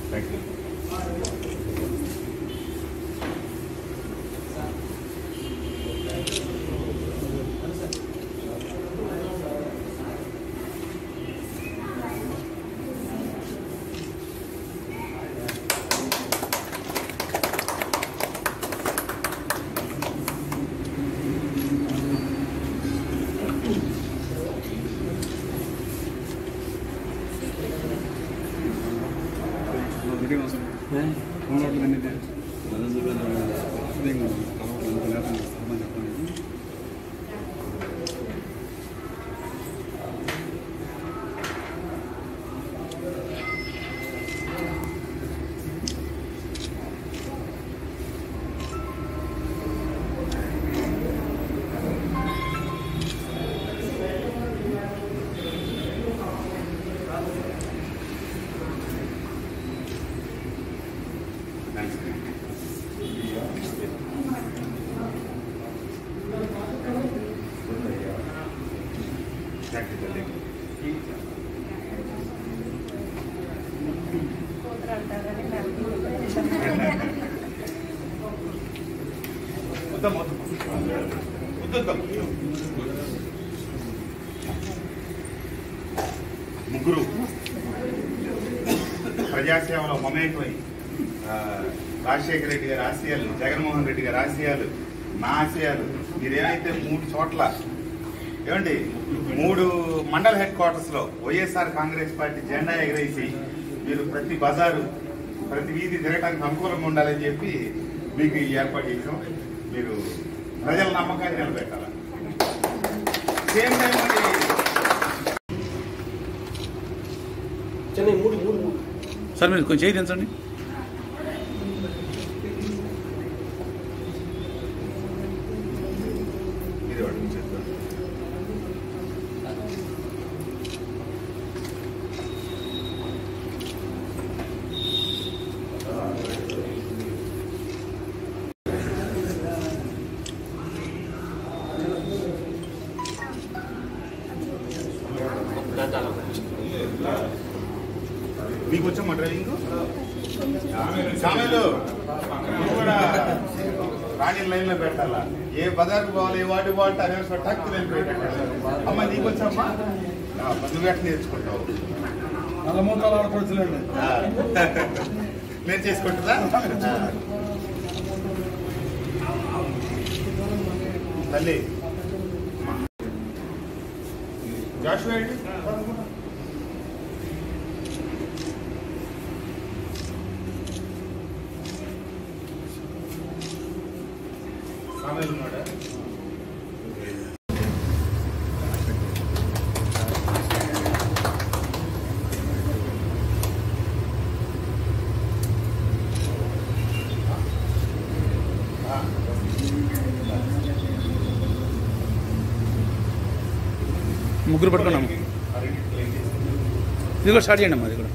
Thank you వద్దాం వద్దాం ముగ్గురు ప్రజాసేవలో మమేకమై ఆ, రాజశేఖర రెడ్డి గారి ఆశయాలు జగన్మోహన్ రెడ్డి గారి ఆశయాలు నా ఆశయాలు మీరేమైతే మూడు చోట్ల ఏమండి మూడు మండల హెడ్ క్వార్టర్స్ లో వైఎస్ఆర్ కాంగ్రెస్ పార్టీ జెండా ఎగరేసి మీరు ప్రతి బజారు ప్రతి వీధి తిరగడానికి అనుకూలంగా ఉండాలని చెప్పి మీకు ఈ ఏర్పాటు చేసాం మీరు ప్రజల నమ్మకాన్ని నిలబెట్టాలి సేమ్ టైం అండి చెన్నై మూడు మూడు మూడు సార్ మీరు కొంచెం చేయి దించండి మీరే వాడిని చేస్తారు మీకు వచ్చామా డ్రైవింగ్ సామెలు నువ్వు కూడా రాణి లైన్ లో పెట్టాలా ఏ బజార్కు పోవాలి ఏ వాటి వాటి అనే టక్ వెళ్ళిపోయేటట్టు అమ్మ నీకు వచ్చామ్మా ఆ, నువ్వు ఎట్లా నేర్చుకుంటావు నల్లమూతలు ఆడపడుచులండి ఆ. నేను చేసుకుంటుందా ఆ. తల్లి జాషువా ఏంటి సామెలు ఉన్నాడా ముగ్గురు పట్టుకున్నాము ఇది కూడా స్టార్ట్ చేయండి అమ్మా అది కూడా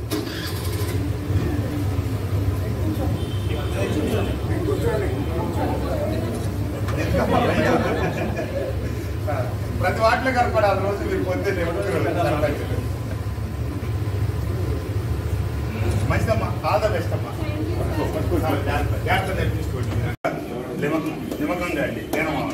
ప్రతి వాటిలో కనపడాలి రోజు మీరు పొద్దున్నే సర్పంచ్ మంచిదమ్మా ఆల్ ద బెస్ట్ అమ్మా జాగ్రత్త జాగ్రత్త నేర్పించుకోండి నిమకం నిమకంగా అండి నేను